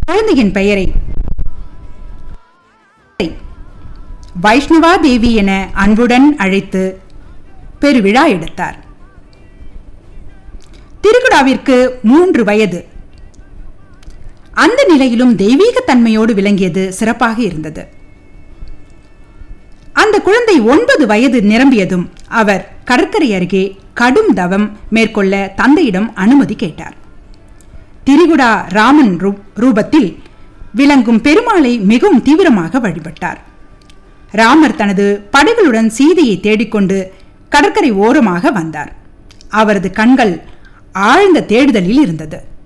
குழந்தையின் பெயரை வைஷ்ணவா தேவி என அன்புடன் அழைத்து பெருவிழா எடுத்தார் திருக்குடாவிற்கு மூன்று வயது அந்த நிலையிலும் தெய்வீக தன்மையோடு விளங்கியது சிறப்பாக இருந்தது அந்த குழந்தை ஒன்பது வயது நிரம்பியதும் அவர் கடற்கரை அருகே கடும் தவம் மேற்கொள்ள தந்தையிடம் அனுமதி கேட்டார் திரிகுடா ராமன் ரூ- ரூபத்தில் விளங்கும் பெருமாளை மிகவும் தீவிரமாக வழிபட்டார் ராமர் தனது படைகளுடன் சீதையை தேடிக்கொண்டு கடற்கரை ஓரமாக வந்தார் அவரது கண்கள் ஆழ்ந்த தேடுதலில் இருந்தது